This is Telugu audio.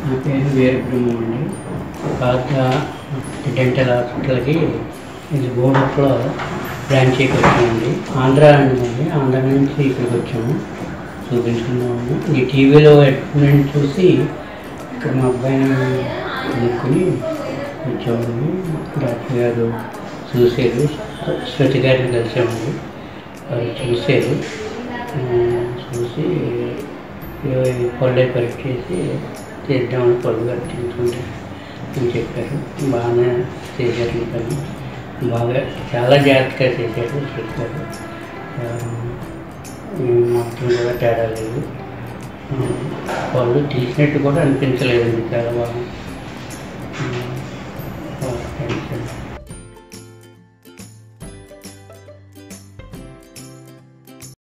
నా పేరు వీరబ్రహ్మం అండి పాత డెంటల్ హాస్పిటల్కి ఇది గోడట్లో బ్రాంచీకి వచ్చామండి ఆంధ్ర అండి ఆంధ్ర నుంచి ఇక్కడికి వచ్చాము చూపించుకున్నాము ఈ టీవీలో అడ్వర్టైజ్మెంట్ చూసి ఇక్కడ మా అబ్బాయిని అనుకుని వచ్చామండి డాక్టర్ గారు చూసారు శృతి గారిని కలిసామండి వారు చూసారు ఆ, చూసి ఏ పళ్ళే పరీక్ష చేసి చేద్దామని పళ్ళు కట్టించుకుంటే అని చెప్పారు బాగానే చేశారు పని బాగా చాలా జాగ్రత్తగా చేశారు చెప్పారు ఆ, మొత్తం కూడా తేడా లేదు ఆ, పళ్ళు తీసినట్టు కూడా అనిపించలేదండి చాలా బాగా